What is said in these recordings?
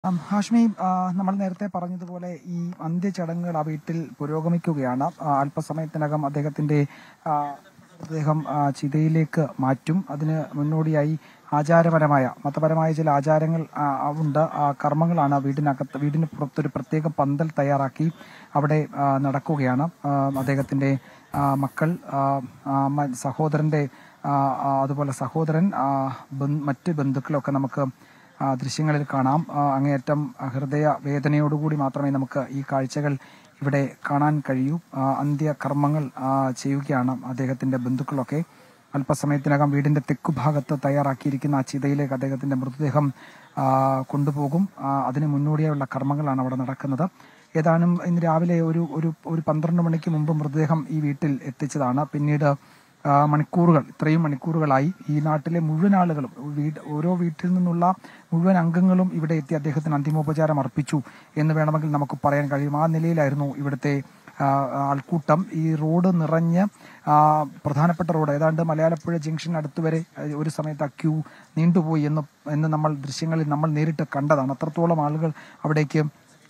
ഉം, ഹാഷ്മി ആ, നമ്മൾ നേരത്തെ പറഞ്ഞതുപോലെ ഈ അന്ത്യചടങ്ങുകൾ ആ വീട്ടിൽ പുരോഗമിക്കുകയാണ് ആ, അല്പസമയത്തിനകം അദ്ദേഹത്തിന്റെ ആ, അദ്ദേഹം ആ, ചിതയിലേക്ക് മാറ്റും അതിന് മുന്നോടിയായി ആചാരപരമായ മതപരമായ ചില ആചാരങ്ങൾ ആ, ഉണ്ട് ആ കർമ്മങ്ങളാണ് വീടിനകത്ത് വീടിന് പുറത്തൊരു പ്രത്യേക പന്തൽ തയ്യാറാക്കി അവിടെ ആ, നടക്കുകയാണ് ആ, അദ്ദേഹത്തിന്റെ ആ, മക്കൾ ആ, ആ, മ- സഹോദരന്റെ ആ, ആ, അതുപോലെ സഹോദരൻ ആ, ബന്ധു- മറ്റ് ബന്ധുക്കളൊക്കെ നമുക്ക് ആ, ദൃശ്യങ്ങളിൽ കാണാം ആ, അങ്ങേയറ്റം ഹൃദയ വേദനയോടുകൂടി മാത്രമേ നമുക്ക് ഈ കാഴ്ചകൾ ഇവിടെ കാണാൻ കഴിയൂ ആ, അന്ത്യകർമ്മങ്ങൾ ആ, ചെയ്യുകയാണ് അദ്ദേഹത്തിന്റെ ബന്ധുക്കളൊക്കെ അല്പസമയത്തിനകം വീടിന്റെ തെക്കുഭാഗത്ത് തയ്യാറാക്കിയിരിക്കുന്ന ആ ചിതയിലേക്ക് അദ്ദേഹത്തിന്റെ മൃതദേഹം ആ, കൊണ്ടുപോകും ആ, അതിന് മുന്നോടിയായുള്ള കർമ്മങ്ങളാണ് അവിടെ നടക്കുന്നത് ഏതാനും ഇന്ന് രാവിലെ ഒരു ഒരു ഒരു പന്ത്രണ്ട് മണിക്ക് മുമ്പ് മൃതദേഹം ഈ വീട്ടിൽ എത്തിച്ചതാണ് പിന്നീട് ആ, മണിക്കൂറുകൾ ഇത്രയും മണിക്കൂറുകളായി ഈ നാട്ടിലെ മുഴുവൻ ആളുകളും വീട് ഓരോ വീട്ടിൽ നിന്നുള്ള മുഴുവൻ അംഗങ്ങളും ഇവിടെ എത്തി അദ്ദേഹത്തിന് അന്തിമോപചാരം അർപ്പിച്ചു എന്ന് വേണമെങ്കിൽ നമുക്ക് പറയാൻ കഴിയും ആ നിലയിലായിരുന്നു ഇവിടുത്തെ ആ, ആൾക്കൂട്ടം ഈ റോഡ് നിറഞ്ഞ് ആ, പ്രധാനപ്പെട്ട റോഡ് ഏതാണ്ട് മലയാളപ്പുഴ ജംഗ്ഷൻ അടുത്തുവരെ ആ, ഒരു സമയത്ത് ആ ക്യൂ നീണ്ടുപോയി എന്ന് എന്ന് നമ്മൾ ദൃശ്യങ്ങളിൽ നമ്മൾ നേരിട്ട് കണ്ടതാണ് അത്രത്തോളം ആളുകൾ അവിടേക്ക്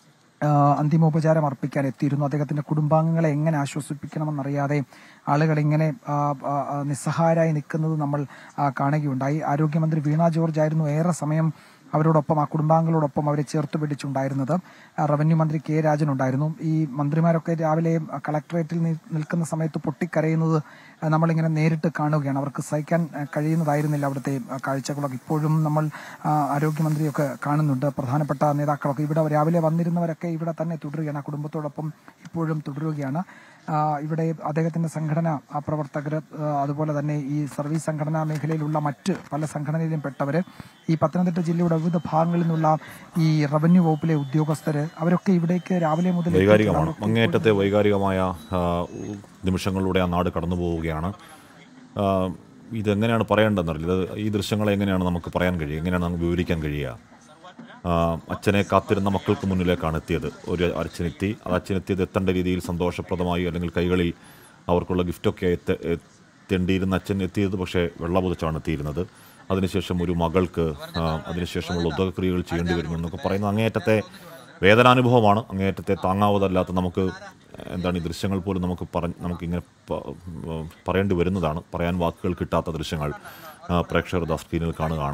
ആ, അന്തിമോപചാരം അർപ്പിക്കാൻ എത്തിയിരുന്നു അദ്ദേഹത്തിന്റെ കുടുംബാംഗങ്ങളെ എങ്ങനെ ആശ്വസിപ്പിക്കണമെന്നറിയാതെ ആളുകൾ ഇങ്ങനെ ആ, ആ, ആ, നിസ്സഹായരായി നിൽക്കുന്നത് നമ്മൾ ആ, കാണുകയുണ്ടായി ആരോഗ്യമന്ത്രി വീണ ജോർജ് ആയിരുന്നു ഏറെ സമയം അവരോടൊപ്പം ആ കുടുംബാംഗങ്ങളോടൊപ്പം അവരെ ചേർത്ത് പിടിച്ചുണ്ടായിരുന്നത് ആ, റവന്യൂ മന്ത്രി കെ രാജൻ ഉണ്ടായിരുന്നു ഈ മന്ത്രിമാരൊക്കെ രാവിലെ ആ, കളക്ടറേറ്റിൽ നി- നിൽക്കുന്ന സമയത്ത് പൊട്ടിക്കരയുന്നത് ആ, നമ്മളിങ്ങനെ നേരിട്ട് കാണുകയാണ് അവർക്ക് സഹിക്കാൻ ആ, കഴിയുന്നതായിരുന്നില്ല അവിടുത്തെ ആ, കാഴ്ചകളൊക്കെ ഇപ്പോഴും നമ്മൾ ആ, ആരോഗ്യമന്ത്രിയൊക്കെ കാണുന്നുണ്ട് പ്രധാനപ്പെട്ട നേതാക്കളൊക്കെ ഇവിടെ രാവിലെ വന്നിരുന്നവരൊക്കെ ഇവിടെ തന്നെ തുടരുകയാണ് ആ കുടുംബത്തോടൊപ്പം ഇപ്പോഴും തുടരുകയാണ് ആ, ഇവിടെ അദ്ദേഹത്തിന്റെ സംഘടന ആ, പ്രവർത്തകർ ആ, അതുപോലെ തന്നെ ഈ സർവീസ് സംഘടനാ മേഖലയിലുള്ള മറ്റ് പല സംഘടനയിലും പെട്ടവര് ഈ പത്തനംതിട്ട ജില്ലയുടെ വിവിധ ഭാഗങ്ങളിൽ നിന്നുള്ള ഈ റവന്യൂ വകുപ്പിലെ ഉദ്യോഗസ്ഥര് അവരൊക്കെ ഇവിടേക്ക് രാവിലെ മുതൽ വൈകാരികമാണ് അങ്ങേയറ്റത്തെ വൈകാരികമായ ആ, നിമിഷങ്ങളിലൂടെ ആ നാട് കടന്നു പോവുകയാണ് ആ, ഇതെങ്ങനെയാണ് പറയേണ്ടതെന്നറിയില്ല ഇത് ഈ ദൃശ്യങ്ങളെ എങ്ങനെയാണ് നമുക്ക് പറയാൻ കഴിയുക എങ്ങനെയാണ് നമുക്ക് വിവരിക്കാൻ കഴിയുക ആ, അച്ഛനെ കാത്തിരുന്ന മക്കൾക്ക് മുന്നിലേക്കാണ് എത്തിയത് ഒരു അച്ഛനെത്തി അത് അച്ഛനെത്തിയത് എത്തേണ്ട രീതിയിൽ സന്തോഷപ്രദമായി അല്ലെങ്കിൽ കൈകളിൽ അവർക്കുള്ള ഗിഫ്റ്റൊക്കെ എത്ത എത്തേണ്ടിയിരുന്ന അച്ഛൻ എത്തിയത് പക്ഷേ വെള്ളപുതച്ചാണ് എത്തിയിരുന്നത് അതിനുശേഷം ഒരു മകൾക്ക് ആ, അതിനുശേഷമുള്ള ഉദകക്രിയകൾ ചെയ്യേണ്ടി വരുന്നു എന്നൊക്കെ പറയുന്ന അങ്ങേയറ്റത്തെ വേദനാനുഭവമാണ് അങ്ങേയറ്റത്തെ താങ്ങാവതല്ലാത്ത നമുക്ക് എന്താണ് ഈ ദൃശ്യങ്ങൾ പോലും നമുക്ക് പറഞ്ഞ് നമുക്കിങ്ങനെ പ- ഉം, പറയേണ്ടി വരുന്നതാണ് പറയാൻ വാക്കുകൾ കിട്ടാത്ത ദൃശ്യങ്ങൾ ആ, പ്രേക്ഷകർ ദാ സ്ക്രീനിൽ കാണുകയാണ്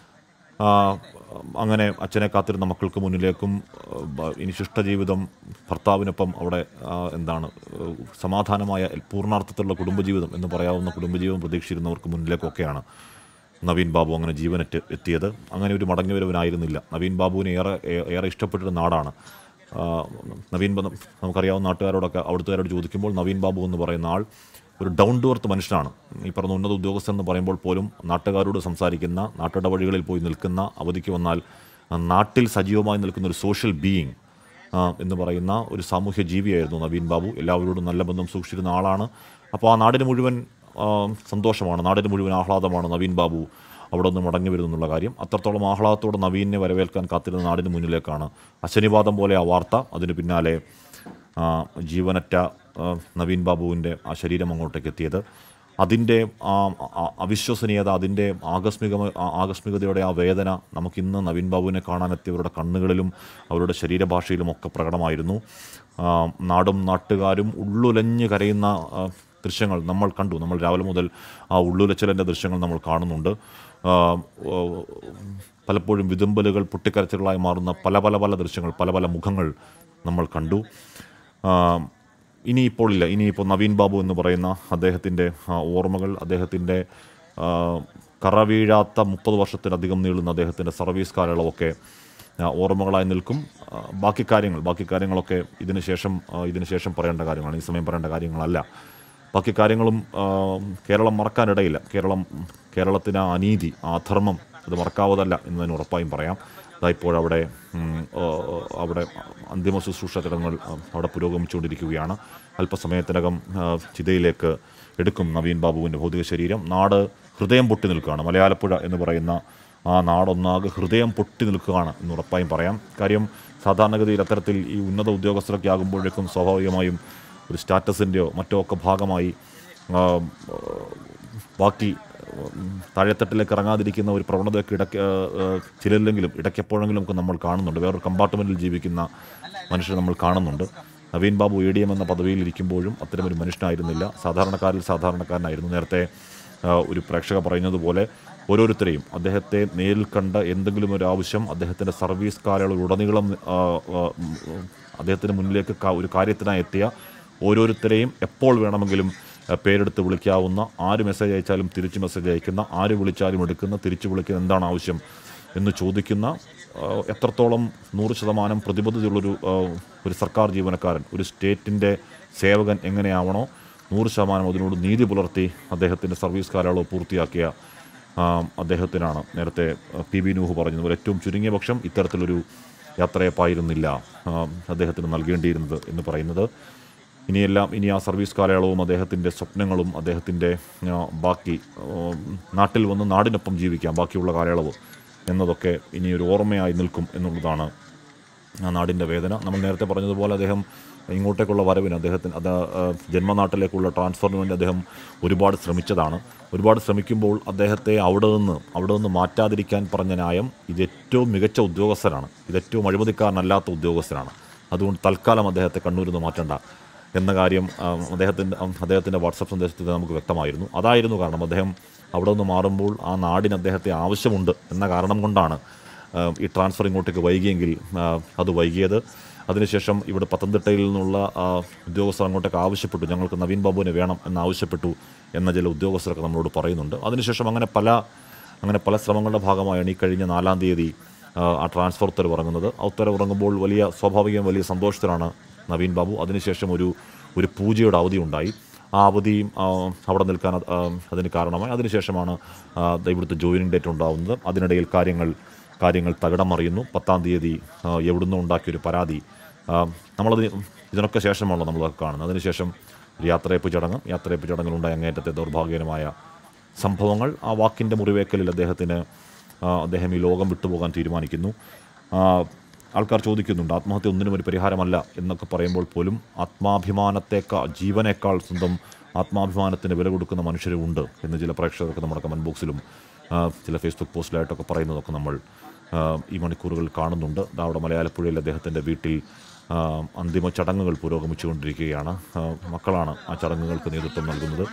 ആ, അങ്ങനെ അച്ഛനെ കാത്തിരുന്ന മക്കൾക്ക് മുന്നിലേക്കും ആ, ബ- ഇനി ശിഷ്ടജീവിതം ഭർത്താവിനൊപ്പം അവിടെ ആ, എന്താണ് ആ, സമാധാനമായ പൂർണ്ണാർത്ഥത്തിലുള്ള കുടുംബജീവിതം എന്ന് പറയാവുന്ന കുടുംബജീവിതം പ്രതീക്ഷിച്ചിരുന്നവർക്ക് മുന്നിലേക്കൊക്കെയാണ് നവീൻ ബാബു അങ്ങനെ ജീവനറ്റ് എത്തിയത് അങ്ങനെ ഒരു മടങ്ങി വരവനായിരുന്നില്ല നവീൻ ബാബുവിനെ ഏറെ ഏ- ഏറെ ഇഷ്ടപ്പെട്ടൊരു നാടാണ് ആ, നവീൻ ബ- നമുക്കറിയാവുന്ന നാട്ടുകാരോടൊക്കെ അവിടുത്തുകാരോട് ചോദിക്കുമ്പോൾ നവീൻ ബാബു എന്ന് പറയുന്ന ആൾ ഒരു ഡൗൺ ടു എർത്ത് മനുഷ്യനാണ് ഈ പറഞ്ഞ ഉന്നത ഉദ്യോഗസ്ഥൻ എന്ന് പറയുമ്പോൾ പോലും നാട്ടുകാരോട് സംസാരിക്കുന്ന നാട്ടിടവഴികളിൽ പോയി നിൽക്കുന്ന അവധിക്ക് വന്നാൽ ആ, നാട്ടിൽ സജീവമായി നിൽക്കുന്ന ഒരു സോഷ്യൽ ബീയിങ് എന്ന് പറയുന്ന ഒരു സാമൂഹ്യ ജീവിയായിരുന്നു നവീൻ ബാബു എല്ലാവരോടും നല്ല ബന്ധം സൂക്ഷിച്ചിരുന്ന ആളാണ് അപ്പോൾ ആ നാടിന് മുഴുവൻ ആ, സന്തോഷമാണ് നാടിന് മുഴുവൻ ആഹ്ലാദമാണ് നവീൻ ബാബു അവിടെ നിന്ന് മടങ്ങി വരുന്നു എന്നുള്ള കാര്യം അത്രത്തോളം ആഹ്ലാദത്തോടെ നവീനെ വരവേൽക്കാൻ കാത്തിരുന്ന നാടിന് മുന്നിലേക്കാണ് അശനിവാദം പോലെ ആ വാർത്ത അതിന് പിന്നാലെ ആ, ജീവനറ്റ ആ, നവീൻ ബാബുവിൻ്റെ ആ ശരീരം അങ്ങോട്ടേക്ക് എത്തിയത് അതിൻ്റെ ആ ആ അവിശ്വസനീയത അതിൻ്റെ ആകസ്മിക ആകസ്മികതയുടെ ആ വേദന നമുക്കിന്ന് നവീൻ ബാബുവിനെ കാണാനെത്തിയവരുടെ കണ്ണുകളിലും അവരുടെ ശരീരഭാഷയിലും ഒക്കെ പ്രകടമായിരുന്നു ആ, നാടും നാട്ടുകാരും ഉള്ളുലഞ്ഞ് കരയുന്ന ആ, ദൃശ്യങ്ങൾ നമ്മൾ കണ്ടു നമ്മൾ രാവിലെ മുതൽ ആ ഉള്ളുലച്ചലിൻ്റെ ദൃശ്യങ്ങൾ നമ്മൾ കാണുന്നുണ്ട് ആ, ഓ, പലപ്പോഴും വിതുമ്പലുകൾ പൊട്ടിക്കരച്ചുകളായി മാറുന്ന പല പല പല ദൃശ്യങ്ങൾ പല പല മുഖങ്ങൾ നമ്മൾ കണ്ടു ആ, ഇനിയിപ്പോൾ ഇല്ല ഇനിയിപ്പോൾ നവീൻ ബാബു എന്ന് പറയുന്ന അദ്ദേഹത്തിൻ്റെ ആ, ഓർമ്മകൾ അദ്ദേഹത്തിൻ്റെ ആ, കറവീഴാത്ത മുപ്പത് വർഷത്തിലധികം നീളുന്ന അദ്ദേഹത്തിൻ്റെ സർവീസ് കാലയളവൊക്കെ ആ, ഓർമ്മകളായി നിൽക്കും ആ, ബാക്കി കാര്യങ്ങൾ ബാക്കി കാര്യങ്ങളൊക്കെ ഇതിന് ശേഷം ആ, ഇതിന് ശേഷം പറയേണ്ട കാര്യങ്ങളാണ് ഈ സമയം പറയേണ്ട കാര്യങ്ങളല്ല ബാക്കി കാര്യങ്ങളും ആ, കേരളം മറക്കാനിടയില്ല കേരളം കേരളത്തിന് ആ അനീതി ആ അധർമ്മം അത് മറക്കാവതല്ല എന്നതിന് ഉറപ്പായും പറയാം അതാ ഇപ്പോൾ അവിടെ ഉം, ആ, അവിടെ അന്തിമ ശുശ്രൂഷ ചടങ്ങുകൾ ആ, അവിടെ പുരോഗമിച്ചുകൊണ്ടിരിക്കുകയാണ് അല്പസമയത്തിനകം ആ, ചിതയിലേക്ക് എടുക്കും നവീൻ ബാബുവിൻ്റെ ഭൗതിക ശരീരം നാട് ഹൃദയം പൊട്ടി നിൽക്കുകയാണ് മലയാളപ്പുഴ എന്ന് പറയുന്ന ആ നാടൊന്നാകെ ഹൃദയം പൊട്ടി നിൽക്കുകയാണ് എന്ന് ഉറപ്പായും പറയാം കാര്യം സാധാരണഗതിയിൽ അത്തരത്തിൽ ഈ ഉന്നത ഉദ്യോഗസ്ഥരൊക്കെ ആകുമ്പോഴേക്കും സ്വാഭാവികമായും ഒരു സ്റ്റാറ്റസിൻ്റെയോ മറ്റോ ഒക്കെ ഭാഗമായി ആ, ബാക്കി ഉം, താഴെത്തട്ടിലേക്ക് ഇറങ്ങാതിരിക്കുന്ന ഒരു പ്രവണതയൊക്കെ ഇടയ്ക്ക് ആ, ആ, ചിലരിലെങ്കിലും ഇടയ്ക്കെപ്പോഴെങ്കിലും ഒക്കെ നമ്മൾ കാണുന്നുണ്ട് വേറൊരു കമ്പാർട്ട്മെൻറ്റിൽ ജീവിക്കുന്ന മനുഷ്യരെ നമ്മൾ കാണുന്നുണ്ട് Naveen Babu A D M എന്ന പദവിയിൽ ഇരിക്കുമ്പോഴും അത്തരമൊരു മനുഷ്യനായിരുന്നില്ല സാധാരണക്കാരിൽ സാധാരണക്കാരനായിരുന്നു നേരത്തെ ആ, ഒരു പ്രേക്ഷക പറയുന്നത് പോലെ ഓരോരുത്തരെയും അദ്ദേഹത്തെ നേരിൽ കണ്ട എന്തെങ്കിലും ഒരു ആവശ്യം അദ്ദേഹത്തിൻ്റെ സർവീസ് കാലയളവിലുടനീളം ആ, ആ, ഉം, അദ്ദേഹത്തിന് മുന്നിലേക്ക് ക- ഒരു കാര്യത്തിനായി എത്തിയ ഓരോരുത്തരെയും എപ്പോൾ വേണമെങ്കിലും ആ, പേരെടുത്ത് വിളിക്കാവുന്ന ആര് മെസ്സേജ് അയച്ചാലും തിരിച്ച് മെസ്സേജ് അയക്കുന്ന ആര് വിളിച്ചാലും എടുക്കുന്ന തിരിച്ച് വിളിക്കുന്ന എന്താണ് ആവശ്യം എന്ന് ചോദിക്കുന്ന ആ, എത്രത്തോളം നൂറ് ശതമാനം പ്രതിബദ്ധതയുള്ളൊരു ആ, ഒരു സർക്കാർ ജീവനക്കാരൻ ഒരു സ്റ്റേറ്റിൻ്റെ സേവകൻ എങ്ങനെയാവണോ നൂറ് ശതമാനം അതിനോട് നീതി പുലർത്തി അദ്ദേഹത്തിൻ്റെ സർവീസ് കാലയളവ് പൂർത്തിയാക്കിയ ആ, അദ്ദേഹത്തിനാണ് നേരത്തെ ആ, പി ബി നൂഹ് പറഞ്ഞതുപോലെ ഏറ്റവും ചുരുങ്ങിയ പക്ഷം ഇത്തരത്തിലൊരു യാത്രയപ്പായിരുന്നില്ല ആ, അദ്ദേഹത്തിന് നൽകേണ്ടിയിരുന്നത് എന്ന് പറയുന്നത് ഇനിയെല്ലാം ഇനി ആ സർവീസ് കാലയളവും അദ്ദേഹത്തിൻ്റെ സ്വപ്നങ്ങളും അദ്ദേഹത്തിൻ്റെ ആ, ബാക്കി ആ, നാട്ടിൽ വന്ന് നാടിനൊപ്പം ജീവിക്കാം ബാക്കിയുള്ള കാലയളവ് എന്നതൊക്കെ ഇനി ഒരു ഓർമ്മയായി നിൽക്കും എന്നുള്ളതാണ് ആ നാടിൻ്റെ വേദന നമ്മൾ നേരത്തെ പറഞ്ഞതുപോലെ അദ്ദേഹം ഇങ്ങോട്ടേക്കുള്ള വരവിന് അദ്ദേഹത്തിന് അത് ആ, ജന്മനാട്ടിലേക്കുള്ള ട്രാൻസ്ഫറിന് വേണ്ടി അദ്ദേഹം ഒരുപാട് ശ്രമിച്ചതാണ് ഒരുപാട് ശ്രമിക്കുമ്പോൾ അദ്ദേഹത്തെ അവിടെ നിന്ന് അവിടെ നിന്ന് മാറ്റാതിരിക്കാൻ പറഞ്ഞ ന്യായം ഇത് ഏറ്റവും മികച്ച ഉദ്യോഗസ്ഥനാണ് ഇത് ഏറ്റവും അഴിമതിക്കാരനല്ലാത്ത ഉദ്യോഗസ്ഥനാണ് അതുകൊണ്ട് തൽക്കാലം അദ്ദേഹത്തെ കണ്ണൂരിൽ നിന്ന് മാറ്റണ്ട എന്ന കാര്യം ആ, അദ്ദേഹത്തിൻ്റെ അദ്ദേഹത്തിൻ്റെ വാട്സപ്പ് സന്ദേശത്തിൽ നമുക്ക് വ്യക്തമായിരുന്നു അതായിരുന്നു കാരണം അദ്ദേഹം അവിടെ നിന്ന് മാറുമ്പോൾ ആ നാടിന് അദ്ദേഹത്തെ ആവശ്യമുണ്ട് എന്ന കാരണം കൊണ്ടാണ് ആ, ഈ ട്രാൻസ്ഫർ ഇങ്ങോട്ടേക്ക് വൈകിയെങ്കിൽ ആ, അത് വൈകിയത് അതിനുശേഷം ഇവിടെ പത്തനംതിട്ടയിൽ നിന്നുള്ള ആ, ഉദ്യോഗസ്ഥർ അങ്ങോട്ടേക്ക് ആവശ്യപ്പെട്ടു ഞങ്ങൾക്ക് നവീൻ ബാബുവിനെ വേണം എന്ന് ആവശ്യപ്പെട്ടു എന്ന ചില ഉദ്യോഗസ്ഥരൊക്കെ നമ്മളോട് പറയുന്നുണ്ട് അതിനുശേഷം അങ്ങനെ പല അങ്ങനെ പല ശ്രമങ്ങളുടെ ഭാഗമായാണ് ഈ കഴിഞ്ഞ നാലാം തീയതി ആ, ആ ട്രാൻസ്ഫർ ഉത്തരവ് ഇറങ്ങുന്നത് ആ ഉത്തരവ് ഇറങ്ങുമ്പോൾ വലിയ സ്വാഭാവികം വലിയ സന്തോഷത്തിലാണ് നവീൻ ബാബു അതിനുശേഷം ഒരു ഒരു പൂജയുടെ അവധി ഉണ്ടായി ആ അവധിയും ആ, അവിടെ നിൽക്കാൻ അത്, ആ, അതിന് കാരണമായി അതിനുശേഷമാണ് ആ, ദാ ഇവിടുത്തെ ജോയിനിങ് ഡേറ്റ് ഉണ്ടാകുന്നത് അതിനിടയിൽ കാര്യങ്ങൾ കാര്യങ്ങൾ തകിടം മറിയുന്നു പത്താം തീയതി ആ, എവിടുന്നോ ഉണ്ടാക്കിയൊരു പരാതി ആ, നമ്മളത് ഇതിനൊക്കെ ശേഷമാണല്ലോ നമ്മളതൊക്കെ കാണുന്നത് അതിനുശേഷം ഒരു യാത്രയപ്പ് ചടങ്ങ് യാത്രയപ്പ് ചടങ്ങിലുണ്ടായ അങ്ങേറ്റത്തെ ദൗർഭാഗ്യകരമായ സംഭവങ്ങൾ ആ വാക്കിൻ്റെ മുറിവേക്കലിൽ അദ്ദേഹത്തിന് ആ, അദ്ദേഹം ഈ ലോകം വിട്ടുപോകാൻ തീരുമാനിക്കുന്നു ആ, ആൾക്കാർ ചോദിക്കുന്നുണ്ട് ആത്മഹത്യ ഒന്നിനും ഒരു പരിഹാരമല്ല എന്നൊക്കെ പറയുമ്പോൾ പോലും ആത്മാഭിമാനത്തേക്കാൾ ജീവനേക്കാൾ സ്വന്തം ആത്മാഭിമാനത്തിന് വില കൊടുക്കുന്ന മനുഷ്യരും ഉണ്ട് എന്ന് ചില പ്രേക്ഷകർക്ക് നമ്മുടെ കമൻറ്റ് ബോക്സിലും ആ, ചില ഫേസ്ബുക്ക് പോസ്റ്റിലായിട്ടൊക്കെ പറയുന്നതൊക്കെ നമ്മൾ ആ, ഈ മണിക്കൂറുകൾ കാണുന്നുണ്ട് ദാ അവിടെ മലയാളപ്പുഴയിൽ അദ്ദേഹത്തിൻ്റെ വീട്ടിൽ ആ, അന്തിമ ചടങ്ങുകൾ പുരോഗമിച്ചുകൊണ്ടിരിക്കുകയാണ് ആ, മക്കളാണ് ആ ചടങ്ങുകൾക്ക് നേതൃത്വം നൽകുന്നത്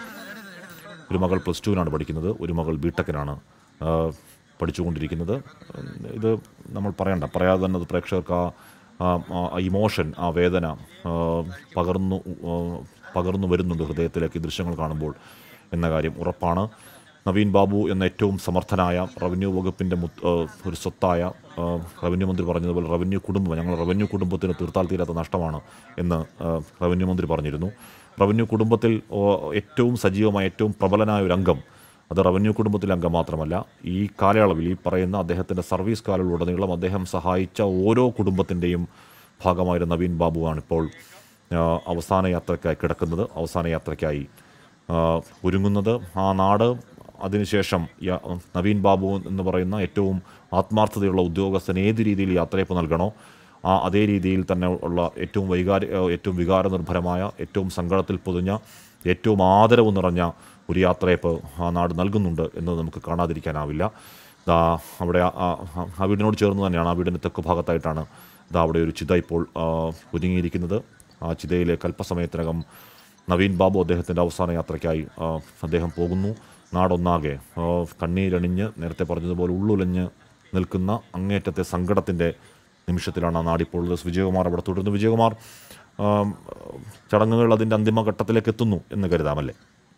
ഒരു മകൾ പ്ലസ് ടുവിനാണ് പഠിക്കുന്നത് ഒരു മകൾ ബിടെക്കിനാണ് പഠിച്ചുകൊണ്ടിരിക്കുന്നത് ഉം, ഇത് നമ്മൾ പറയണ്ട പറയാതെ തന്നെ അത് പ്രേക്ഷകർക്ക് ആ ആ ഇമോഷൻ ആ വേദന ആ, പകർന്നു ആ, പകർന്നു വരുന്നുണ്ട് ഹൃദയത്തിലേക്ക് ഈ ദൃശ്യങ്ങൾ കാണുമ്പോൾ എന്ന കാര്യം ഉറപ്പാണ് നവീൻ ബാബു എന്ന ഏറ്റവും സമർത്ഥനായ റവന്യൂ വകുപ്പിൻ്റെ മുത്ത് ആ, ഒരു സ്വത്തായ ആ, റവന്യൂ മന്ത്രി പറഞ്ഞതുപോലെ റവന്യൂ കുടുംബം ഞങ്ങൾ റവന്യൂ കുടുംബത്തിന് തീർത്താൽ തീരാത്ത നഷ്ടമാണ് എന്ന് ആ, റവന്യൂ മന്ത്രി പറഞ്ഞിരുന്നു റവന്യൂ കുടുംബത്തിൽ ഓ, ഏറ്റവും സജീവമായ ഏറ്റവും പ്രബലനായ ഒരു അംഗം അത് റവന്യൂ കുടുംബത്തിലെ അംഗം മാത്രമല്ല ഈ കാലയളവിൽ ഈ പറയുന്ന അദ്ദേഹത്തിൻ്റെ സർവീസ് കാലയളവിലുടനീളം അദ്ദേഹം സഹായിച്ച ഓരോ കുടുംബത്തിൻ്റെയും ഭാഗമായ നവീൻ ബാബുവാണ് ഇപ്പോൾ ആ, അവസാന യാത്രയ്ക്കായി കിടക്കുന്നത് അവസാന യാത്രയ്ക്കായി ആ, ഒരുങ്ങുന്നത് ആ നാട് അതിനുശേഷം യ- നവീൻ ബാബു എന്ന് പറയുന്ന ഏറ്റവും ആത്മാർത്ഥതയുള്ള ഉദ്യോഗസ്ഥൻ ഏത് രീതിയിൽ യാത്രയപ്പ് നൽകണോ ആ അതേ രീതിയിൽ തന്നെ ഉള്ള ഏറ്റവും വൈകാരി ഏറ്റവും വികാരനിർഭരമായ ഏറ്റവും സങ്കടത്തിൽ പൊതിഞ്ഞ ഏറ്റവും ആദരവ് നിറഞ്ഞ ഒരു യാത്രയപ്പ് ആ നാട് നൽകുന്നുണ്ട് എന്ന് നമുക്ക് കാണാതിരിക്കാനാവില്ല ദാ അവിടെ ആ- ആ ആ വീടിനോട് ചേർന്ന് തന്നെയാണ് ആ വീടിൻ്റെ തെക്ക് ഭാഗത്തായിട്ടാണ് ദാ അവിടെ ഒരു ചിത ഇപ്പോൾ ആ, ഒരുങ്ങിയിരിക്കുന്നത് ആ ചിതയിലേക്ക് അല്പസമയത്തിനകം നവീൻ ബാബു അദ്ദേഹത്തിൻ്റെ അവസാന യാത്രയ്ക്കായി ആ, അദ്ദേഹം പോകുന്നു നാടൊന്നാകെ ആ, കണ്ണീരണിഞ്ഞ് നേരത്തെ പറഞ്ഞതുപോലെ ഉള്ളുലഞ്ഞ് നിൽക്കുന്ന അങ്ങേറ്റത്തെ സങ്കടത്തിൻ്റെ നിമിഷത്തിലാണ് ആ നാടിപ്പോൾ ഉള്ളത് വിജയകുമാർ അവിടെ തുടരുന്നു വിജയകുമാർ ആ, ചടങ്ങുകൾ അതിൻ്റെ അന്തിമഘട്ടത്തിലേക്ക് എത്തുന്നു എന്ന് കരുതാമല്ലേ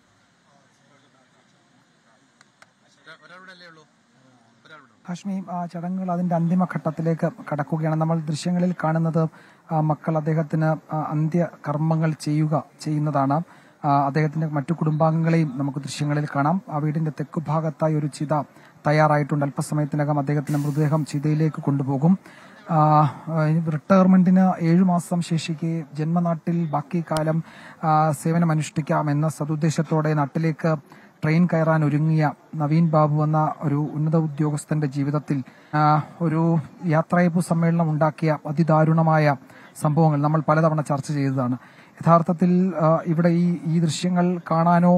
ഹാഷ്മി ആ ചടങ്ങുകൾ അതിന്റെ അന്തിമഘട്ടത്തിലേക്ക് കടക്കുകയാണ് നമ്മൾ ദൃശ്യങ്ങളിൽ കാണുന്നത് ആ, മക്കൾ അദ്ദേഹത്തിന് ആ, അന്ത്യകർമ്മങ്ങൾ ചെയ്യുക ചെയ്യുന്നതാണ് ആ, അദ്ദേഹത്തിന്റെ മറ്റു കുടുംബാംഗങ്ങളെയും നമുക്ക് ദൃശ്യങ്ങളിൽ കാണാം ആ വീടിന്റെ തെക്കു ഭാഗത്തായി ഒരു ചിത തയ്യാറായിട്ടുണ്ട് അല്പസമയത്തിനകം അദ്ദേഹത്തിന്റെ മൃതദേഹം ചിതയിലേക്ക് കൊണ്ടുപോകും ആ, ഇനി റിട്ടയർമെന്റിന് ഏഴു മാസം ശേഷിക്കെ ജന്മനാട്ടിൽ ബാക്കി കാലം ആ, സേവനമനുഷ്ഠിക്കാം എന്ന സതുദ്ദേശത്തോടെ നാട്ടിലേക്ക് ട്രെയിൻ കയറാൻ ഒരുങ്ങിയ നവീൻ ബാബു എന്ന ഒരു ഉന്നത ഉദ്യോഗസ്ഥന്റെ ജീവിതത്തിൽ ആ, ഒരു യാത്രയപ്പ് സമ്മേളനം ഉണ്ടാക്കിയ അതിദാരുണമായ സംഭവങ്ങൾ നമ്മൾ പലതവണ ചർച്ച ചെയ്തതാണ് യഥാർത്ഥത്തിൽ ആ, ഇവിടെ ഈ ഈ ദൃശ്യങ്ങൾ കാണാനോ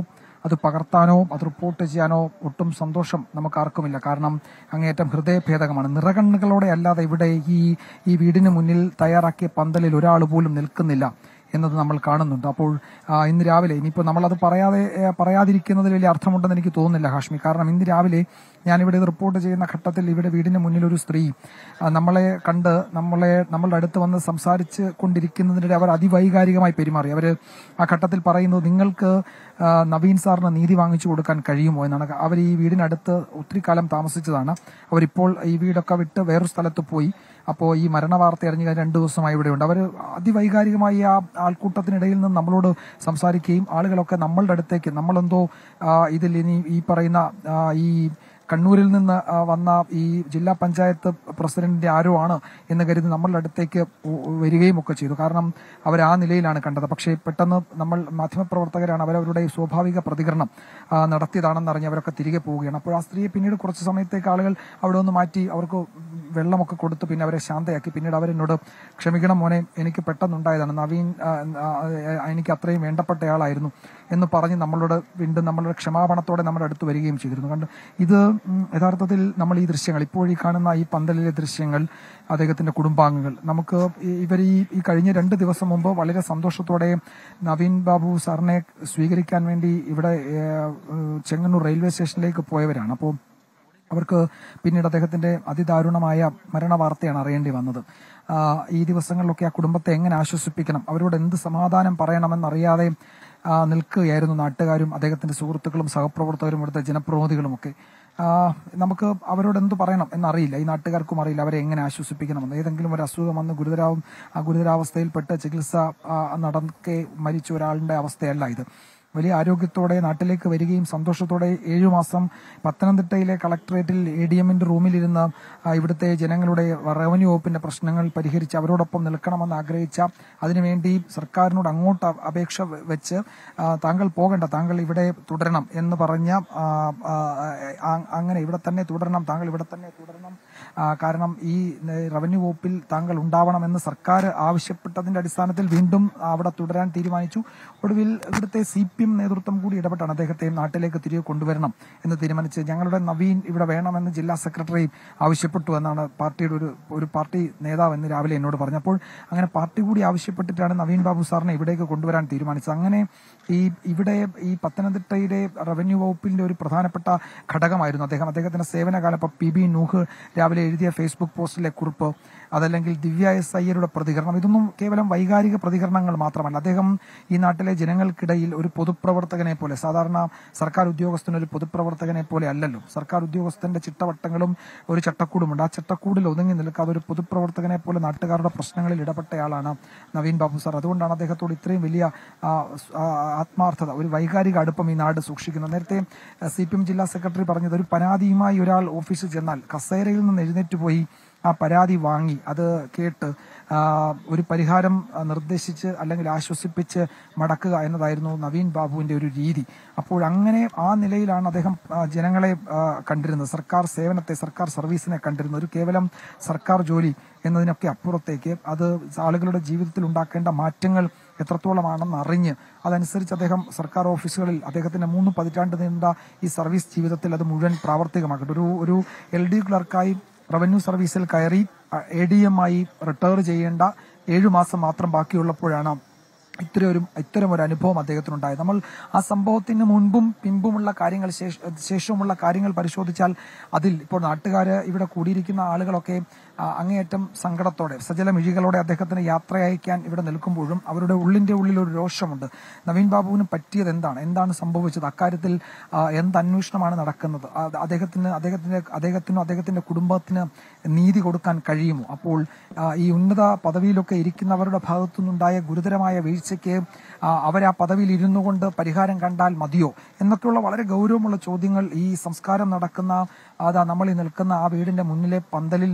അത് പകർത്താനോ അത് റിപ്പോർട്ട് ചെയ്യാനോ ഒട്ടും സന്തോഷം നമുക്ക് ആർക്കുമില്ല കാരണം അങ്ങേയറ്റം ഹൃദയഭേദകമാണ് നിറകണ്ണുകളോടെ അല്ലാതെ ഇവിടെ ഈ ഈ വീടിന് മുന്നിൽ തയ്യാറാക്കിയ പന്തലിൽ ഒരാൾ പോലും നിൽക്കുന്നില്ല എന്നത് നമ്മൾ കാണുന്നുണ്ട് അപ്പോൾ ആ, ഇന്ന് രാവിലെ ഇനിയിപ്പോൾ നമ്മളത് പറയാതെ ഏ, പറയാതിരിക്കുന്നതിൽ വലിയ അർത്ഥമുണ്ടെന്ന് എനിക്ക് തോന്നുന്നില്ല ഹാഷ്മി കാരണം ഇന്ന് രാവിലെ ഞാനിവിടെ ഇത് റിപ്പോർട്ട് ചെയ്യുന്ന ഘട്ടത്തിൽ ഇവിടെ വീടിന് മുന്നിൽ ഒരു സ്ത്രീ ആ, നമ്മളെ കണ്ട് നമ്മളെ നമ്മളുടെ അടുത്ത് വന്ന് സംസാരിച്ച് കൊണ്ടിരിക്കുന്നതിനിടെ അവർ അതിവൈകാരികമായി പെരുമാറി അവർ ആ ഘട്ടത്തിൽ പറയുന്നത് നിങ്ങൾക്ക് ആ, നവീൻ സാറിന് നീതി വാങ്ങിച്ചു കൊടുക്കാൻ കഴിയുമോ എന്നാണ് അവർ ഈ വീടിനടുത്ത് ഒത്തിരി കാലം താമസിച്ചതാണ് അവരിപ്പോൾ ഈ വീടൊക്കെ വിട്ട് വേറൊരു സ്ഥലത്ത് പോയി അപ്പോൾ ഈ മരണ വാർത്ത അറിഞ്ഞു കഴിഞ്ഞ് രണ്ട് ദിവസമായി ഇവിടെയുണ്ട് അവർ അതിവൈകാരികമായി ആ ആൾക്കൂട്ടത്തിനിടയിൽ നിന്ന് നമ്മളോട് സംസാരിക്കുകയും ആളുകളൊക്കെ നമ്മളുടെ അടുത്തേക്ക് നമ്മളെന്തോ ആ, ഇതിൽ ഇനി ഈ പറയുന്ന ആ, ഈ കണ്ണൂരിൽ നിന്ന് ആ, വന്ന ഈ ജില്ലാ പഞ്ചായത്ത് പ്രസിഡന്റിന്റെ ആരോ ആണ് എന്ന് കരുതി നമ്മളുടെ അടുത്തേക്ക് ഉ- വരികയും ഒക്കെ ചെയ്തു കാരണം അവർ ആ നിലയിലാണ് കണ്ടത് പക്ഷേ പെട്ടെന്ന് നമ്മൾ മാധ്യമപ്രവർത്തകരാണ് അവരവരുടെ സ്വാഭാവിക പ്രതികരണം ആ, നടത്തിയതാണെന്ന് അറിഞ്ഞ് അവരൊക്കെ തിരികെ പോവുകയാണ് അപ്പോൾ ആ സ്ത്രീയെ പിന്നീട് കുറച്ച് സമയത്തേക്ക് ആളുകൾ അവിടെ ഒന്ന് മാറ്റി അവർക്ക് വെള്ളമൊക്കെ കൊടുത്ത് പിന്നെ അവരെ ശാന്തയാക്കി പിന്നീട് അവരെന്നോട് ക്ഷമിക്കണം മോനെ എനിക്ക് പെട്ടെന്നുണ്ടായതാണ് നവീൻ ആ, ആ, ആ, എനിക്ക് അത്രയും വേണ്ടപ്പെട്ടയാളായിരുന്നു എന്ന് പറഞ്ഞ് നമ്മളോട് വീണ്ടും നമ്മളുടെ ക്ഷമാപണത്തോടെ നമ്മുടെ അടുത്ത് വരികയും ചെയ്തിരുന്നു കണ്ട് ഇത് ഉം, യഥാർത്ഥത്തിൽ നമ്മൾ ഈ ദൃശ്യങ്ങൾ ഇപ്പോൾ ഈ കാണുന്ന ഈ പന്തലിലെ ദൃശ്യങ്ങൾ അദ്ദേഹത്തിന്റെ കുടുംബാംഗങ്ങൾ നമുക്ക് ഈ- ഇവർ ഈ ഈ കഴിഞ്ഞ രണ്ട് ദിവസം മുമ്പ് വളരെ സന്തോഷത്തോടെ നവീൻ ബാബു സാറിനെ സ്വീകരിക്കാൻ വേണ്ടി ഇവിടെ ഏഹ്, ഏഹ്, ചെങ്ങന്നൂർ റെയിൽവേ സ്റ്റേഷനിലേക്ക് പോയവരാണ് അപ്പോൾ അവർക്ക് പിന്നീട് അദ്ദേഹത്തിന്റെ അതിദാരുണമായ മരണ വാർത്തയാണ് അറിയേണ്ടി വന്നത് ആ, ഈ ദിവസങ്ങളിലൊക്കെ ആ കുടുംബത്തെ എങ്ങനെ ആശ്വസിപ്പിക്കണം അവരോട് എന്ത് സമാധാനം പറയണമെന്നറിയാതെ ആ, നിൽക്കുകയായിരുന്നു നാട്ടുകാരും അദ്ദേഹത്തിന്റെ സുഹൃത്തുക്കളും സഹപ്രവർത്തകരും ഇവിടുത്തെ ജനപ്രതിനിധികളുമൊക്കെ ആ, നമുക്ക് അവരോട് എന്ത് പറയണം എന്നറിയില്ല ഈ നാട്ടുകാർക്കും അറിയില്ല അവരെ എങ്ങനെ ആശ്വസിപ്പിക്കണമെന്ന് ഏതെങ്കിലും ഒരു അസുഖം വന്ന് ഗുരുതരാവും ആ ഗുരുതരാവസ്ഥയിൽപ്പെട്ട് ചികിത്സ ആ, നടക്കെ മരിച്ച ഒരാളുടെ അവസ്ഥയല്ല ഇത് വലിയ ആരോഗ്യത്തോടെ നാട്ടിലേക്ക് വരികയും സന്തോഷത്തോടെ ഏഴു മാസം പത്തനംതിട്ടയിലെ കളക്ടറേറ്റിൽ എ ഡി എമ്മിന്റെ റൂമിലിരുന്ന് ആ, ഇവിടുത്തെ ജനങ്ങളുടെ റവന്യൂ വകുപ്പിന്റെ പ്രശ്നങ്ങൾ പരിഹരിച്ച് അവരോടൊപ്പം നിൽക്കണമെന്ന് ആഗ്രഹിച്ച അതിനുവേണ്ടി സർക്കാരിനോട് അങ്ങോട്ട് അ- അപേക്ഷ വെ- വെച്ച് ആ, താങ്കൾ പോകണ്ട താങ്കൾ ഇവിടെ തുടരണം എന്ന് പറഞ്ഞ ആ, ആ, ആ, അങ്ങനെ ഇവിടെ തന്നെ തുടരണം താങ്കൾ ഇവിടെ തന്നെ തുടരണം ആ, കാരണം ഈ ന- റവന്യൂ വകുപ്പിൽ താങ്കൾ ഉണ്ടാവണമെന്ന് സർക്കാർ ആവശ്യപ്പെട്ടതിന്റെ അടിസ്ഥാനത്തിൽ വീണ്ടും അവിടെ തുടരാൻ തീരുമാനിച്ചു ഒടുവിൽ ഇവിടുത്തെ സി പി എം നേതൃത്വം കൂടി ഇടപെട്ടാണ് അദ്ദേഹത്തെ നാട്ടിലേക്ക് തിരികെ കൊണ്ടുവരണം എന്ന് തീരുമാനിച്ച് ഞങ്ങളുടെ നവീൻ ഇവിടെ വേണമെന്ന് ജില്ലാ സെക്രട്ടറി ആവശ്യപ്പെട്ടു എന്നാണ് പാർട്ടിയുടെ ഒരു ഒരു പാർട്ടി നേതാവ് എന്ന് രാവിലെ എന്നോട് പറഞ്ഞപ്പോൾ അങ്ങനെ പാർട്ടി കൂടി ആവശ്യപ്പെട്ടിട്ടാണ് നവീൻ ബാബു സാറിനെ ഇവിടേക്ക് കൊണ്ടുവരാൻ തീരുമാനിച്ചത് അങ്ങനെ ഈ ഇവിടെ ഈ പത്തനംതിട്ടയിലെ റവന്യൂ വകുപ്പിന്റെ ഒരു പ്രധാനപ്പെട്ട ഘടകമായിരുന്നു അദ്ദേഹം അദ്ദേഹത്തിന്റെ സേവനകാലം ഇപ്പൊ പി ബി നൂഹ് രാവിലെ എഴുതിയ ഫേസ്ബുക്ക് പോസ്റ്റിലെ കുറിപ്പ് അതല്ലെങ്കിൽ ദിവ്യ എസ് അയ്യരുടെ പ്രതികരണം ഇതൊന്നും കേവലം വൈകാരിക പ്രതികരണങ്ങൾ മാത്രമല്ല അദ്ദേഹം ഈ നാട്ടിലെ ജനങ്ങൾക്കിടയിൽ ഒരു പൊതുപ്രവർത്തകനെ പോലെ സാധാരണ സർക്കാർ ഉദ്യോഗസ്ഥന് ഒരു പൊതുപ്രവർത്തകനെ പോലെ അല്ലല്ലോ സർക്കാർ ഉദ്യോഗസ്ഥന്റെ ചിട്ടവട്ടങ്ങളും ഒരു ചട്ടക്കൂടുമുണ്ട് ആ ചട്ടക്കൂടിൽ ഒതുങ്ങി നിൽക്കാതെ ഒരു പൊതുപ്രവർത്തകനെ പോലെ നാട്ടുകാരുടെ പ്രശ്നങ്ങളിൽ ഇടപെട്ടയാളാണ് നവീൻ ബാബു സാർ അതുകൊണ്ടാണ് അദ്ദേഹത്തോട് ഇത്രയും വലിയ ആ, സ്- ആ, ആത്മാർത്ഥത ഒരു വൈകാരിക അടുപ്പം ഈ നാട് സൂക്ഷിക്കുന്നത് നേരത്തെ സി പി എം ജില്ലാ സെക്രട്ടറി പറഞ്ഞത് ഒരു പരാതിയുമായി ഒരാൾ ഓഫീസിൽ ചെന്നാൽ കസേരയിൽ നിന്ന് എഴുന്നേറ്റ് പോയി ആ പരാതി വാങ്ങി അത് കേട്ട് ആ, ഒരു പരിഹാരം ആ, നിർദ്ദേശിച്ച് അല്ലെങ്കിൽ ആശ്വസിപ്പിച്ച് മടക്കുക എന്നതായിരുന്നു നവീൻ ബാബുവിന്റെ ഒരു രീതി അപ്പോൾ അങ്ങനെ ആ നിലയിലാണ് അദ്ദേഹം ആ, ജനങ്ങളെ ആ, കണ്ടിരുന്നത് സർക്കാർ സേവനത്തെ സർക്കാർ സർവീസിനെ കണ്ടിരുന്നത് ഒരു കേവലം സർക്കാർ ജോലി എന്നതിനൊക്കെ അപ്പുറത്തേക്ക് അത് ആളുകളുടെ ജീവിതത്തിൽ ഉണ്ടാക്കേണ്ട മാറ്റങ്ങൾ എത്രത്തോളമാണെന്ന് അറിഞ്ഞ് അതനുസരിച്ച് അദ്ദേഹം സർക്കാർ ഓഫീസുകളിൽ അദ്ദേഹത്തിന്റെ മൂന്ന് പതിറ്റാണ്ട് നീണ്ട ഈ സർവീസ് ജീവിതത്തിൽ അത് മുഴുവൻ പ്രാവർത്തികമാക്കട്ടെ ഒരു ഒരു എൽ ഡി ക്ലർക്കായി റവന്യൂ സർവീസിൽ കയറി എ ഡി എം ആയി റിട്ടയർ ചെയ്യേണ്ട ഏഴു മാസം മാത്രം ബാക്കിയുള്ളപ്പോഴാണ് ഇത്തരം ഒരു ഇത്തരം ഒരു അനുഭവം അദ്ദേഹത്തിനുണ്ടായത് നമ്മൾ ആ സംഭവത്തിന് മുൻപും പിമ്പുമുള്ള കാര്യങ്ങൾ ശേഷ- ശേഷവുമുള്ള കാര്യങ്ങൾ പരിശോധിച്ചാൽ അതിൽ ഇപ്പോൾ നാട്ടുകാര് ഇവിടെ കൂടിയിരിക്കുന്ന ആളുകളൊക്കെ ആ, അങ്ങേയറ്റം സങ്കടത്തോടെ സജല മിഴികളോടെ അദ്ദേഹത്തിന് യാത്ര അയക്കാൻ ഇവിടെ നിൽക്കുമ്പോഴും അവരുടെ ഉള്ളിന്റെ ഉള്ളിൽ ഒരു രോഷമുണ്ട് നവീൻ ബാബുവിന് പറ്റിയത് എന്താണ് എന്താണ് സംഭവിച്ചത് അക്കാര്യത്തിൽ ആ, എന്ത് അന്വേഷണമാണ് നടക്കുന്നത് ആ, അദ്ദേഹത്തിന് അദ്ദേഹത്തിന്റെ അദ്ദേഹത്തിനും അദ്ദേഹത്തിന്റെ കുടുംബത്തിന് നീതി കൊടുക്കാൻ കഴിയുമോ അപ്പോൾ ആ, ഈ ഉന്നത പദവിയിലൊക്കെ ഇരിക്കുന്നവരുടെ ഭാഗത്തുനിന്നുണ്ടായ ഗുരുതരമായ വീഴ്ചയ്ക്ക് ആ, അവരാ പദവിയിൽ ഇരുന്നു കൊണ്ട് പരിഹാരം കണ്ടാൽ മതിയോ എന്നൊക്കെയുള്ള വളരെ ഗൗരവമുള്ള ചോദ്യങ്ങൾ ഈ സംസ്കാരം നടക്കുന്ന അതാ നമ്മൾ ഈ നിൽക്കുന്ന ആ വീടിന്റെ മുന്നിലെ പന്തലിൽ നിൽക്കുമ്പോഴും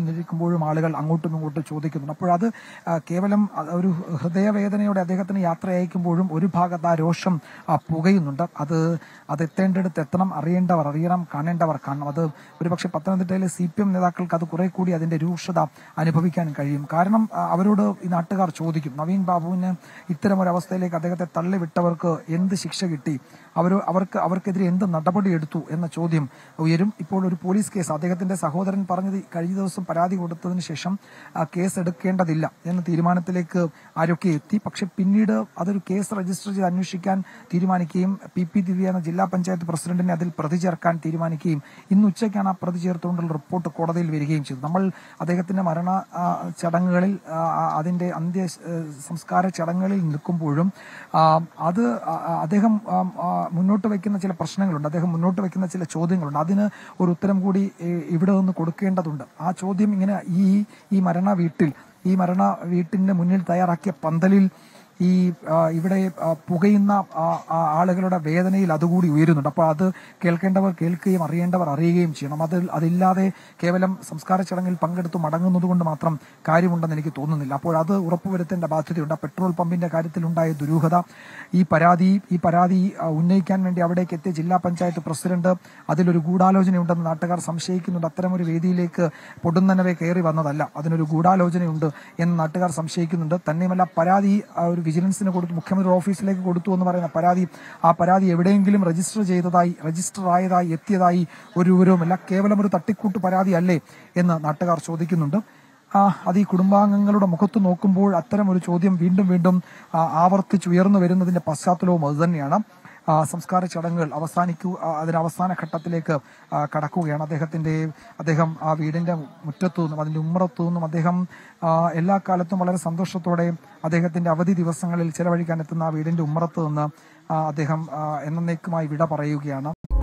ഇപ്പോഴും ആളുകൾ അങ്ങോട്ടും ഇങ്ങോട്ടും ചോദിക്കുന്നുണ്ട് അപ്പോൾ അത് ആ, കേവലം അ- ഒരു ഹൃദയവേദനയോടെ അദ്ദേഹത്തിന് യാത്ര അയക്കുമ്പോഴും ഒരു ഭാഗത്ത് ആ രോഷം ആ, പുകയുന്നുണ്ട് അത് അത് എത്തേണ്ടടുത്ത് എത്തണം അറിയേണ്ടവർ അറിയണം കാണേണ്ടവർ കാണണം അത് ഒരുപക്ഷെ പത്തനംതിട്ടയിലെ സി പി എം നേതാക്കൾക്ക് അത് കുറെ കൂടി അതിന്റെ രൂക്ഷത അനുഭവിക്കാൻ കഴിയും കാരണം ആ, അവരോട് ഈ നാട്ടുകാർ ചോദിക്കും നവീൻ ബാബുവിന് ഇത്തരം ഒരു അവസ്ഥയിലേക്ക് അദ്ദേഹത്തെ തള്ളിവിട്ടവർക്ക് എന്ത് ശിക്ഷ കിട്ടി അവർ അവർക്ക് അവർക്കെതിരെ എന്ത് നടപടി എടുത്തു എന്ന ചോദ്യം ഉയരും ഇപ്പോൾ ഒരു പോലീസ് കേസ് അദ്ദേഹത്തിന്റെ സഹോദരൻ പറഞ്ഞത് കഴിഞ്ഞ ദിവസം പരാതി കൊടുത്തതിന് ശേഷം ആ, കേസ് എടുക്കേണ്ടതില്ല എന്ന തീരുമാനത്തിലേക്ക് ആരൊക്കെ എത്തി പക്ഷെ പിന്നീട് അതൊരു കേസ് രജിസ്റ്റർ ചെയ്ത് അന്വേഷിക്കാൻ തീരുമാനിക്കുകയും പി പി ദിവ്യ എന്ന ജില്ലാ പഞ്ചായത്ത് പ്രസിഡന്റിനെ അതിൽ പ്രതി ചേർക്കാൻ തീരുമാനിക്കുകയും ഇന്ന് ഉച്ചയ്ക്കാണ് ആ പ്രതി ചേർത്തുകൊണ്ടുള്ള റിപ്പോർട്ട് കോടതിയിൽ വരികയും ചെയ്തു നമ്മൾ അദ്ദേഹത്തിന്റെ മരണ ആ, ചടങ്ങുകളിൽ ആ, ആ, അതിന്റെ അന്ത്യ ഏ, സംസ്കാര ചടങ്ങുകളിൽ നിൽക്കുമ്പോഴും ആ, അത് ആ, ആ, അദ്ദേഹം ആ, ആ, മുന്നോട്ട് വയ്ക്കുന്ന ചില പ്രശ്നങ്ങളുണ്ട് അദ്ദേഹം മുന്നോട്ട് വയ്ക്കുന്ന ചില ചോദ്യങ്ങളുണ്ട് അതിന് ഒരു ഉത്തരം കൂടി ഏ, ഇവിടെ നിന്ന് കൊടുക്കേണ്ടതുണ്ട് ആ ചോദ്യം ഇങ്ങനെ ഈ ഈ മരണ വീട്ടിൽ ഈ മരണ വീട്ടിന്റെ മുന്നിൽ തയ്യാറാക്കിയ പന്തലിൽ ഈ ആ, ഇവിടെ ആ, പുകയുന്ന ആ, ആ, ആളുകളുടെ വേദനയിൽ അതുകൂടി ഉയരുന്നുണ്ട് അപ്പോൾ അത് കേൾക്കേണ്ടവർ കേൾക്കുകയും അറിയേണ്ടവർ അറിയുകയും ചെയ്യണം അത് അതില്ലാതെ കേവലം സംസ്കാര ചടങ്ങിൽ പങ്കെടുത്ത് മടങ്ങുന്നത് കൊണ്ട് മാത്രം കാര്യമുണ്ടെന്ന് എനിക്ക് തോന്നുന്നില്ല അപ്പോൾ അത് ഉറപ്പുവരുത്തേണ്ട ബാധ്യതയുണ്ട് ആ പെട്രോൾ പമ്പിന്റെ കാര്യത്തിലുണ്ടായ ദുരൂഹത ഈ പരാതി ഈ പരാതി ആ, ഉന്നയിക്കാൻ വേണ്ടി അവിടേക്ക് എത്തിയ ജില്ലാ പഞ്ചായത്ത് പ്രസിഡന്റ് അതിലൊരു ഗൂഢാലോചനയുണ്ടെന്ന് നാട്ടുകാർ സംശയിക്കുന്നുണ്ട് അത്തരമൊരു വേദിയിലേക്ക് പൊടുന്നനവെ കയറി വന്നതല്ല അതിനൊരു ഗൂഢാലോചനയുണ്ട് എന്ന് നാട്ടുകാർ സംശയിക്കുന്നുണ്ട് തന്നെയുമല്ല പരാതി ആ, ഒരു വിജിലൻസിന് കൊടുത്തു മുഖ്യമന്ത്രി ഓഫീസിലേക്ക് കൊടുത്തു എന്ന് പറയുന്ന പരാതി ആ പരാതി എവിടെയെങ്കിലും രജിസ്റ്റർ ചെയ്തതായി രജിസ്റ്റർ ആയതായി എത്തിയതായി ഒരു വിവരവുമില്ല കേവലം ഒരു തട്ടിക്കൂട്ട് പരാതി അല്ലേ എന്ന് നാട്ടുകാർ ചോദിക്കുന്നുണ്ട് ആ, അത് ഈ കുടുംബാംഗങ്ങളുടെ മുഖത്ത് നോക്കുമ്പോൾ അത്തരം ഒരു ചോദ്യം വീണ്ടും വീണ്ടും ആ, ആവർത്തിച്ചുയർന്നു വരുന്നതിന്റെ പശ്ചാത്തലവും അതുതന്നെയാണ് ആ, സംസ്കാര ചടങ്ങുകൾ അവസാനിക്കൂ ആ, അതിന്റെ അവസാന ഘട്ടത്തിലേക്ക് ആ, കടക്കുകയാണ് അദ്ദേഹത്തിന്റെ അദ്ദേഹം ആ വീടിന്റെ മുറ്റത്തു നിന്നും അതിന്റെ ഉമ്മറത്തു നിന്നും അദ്ദേഹം ആ, എല്ലാ കാലത്തും വളരെ സന്തോഷത്തോടെ അദ്ദേഹത്തിന്റെ അവധി ദിവസങ്ങളിൽ ചെലവഴിക്കാൻ എത്തുന്ന ആ വീടിന്റെ ഉമ്മറത്ത് നിന്ന് ആ, അദ്ദേഹം ആ, എന്നേക്കുമായി വിട പറയുകയാണ്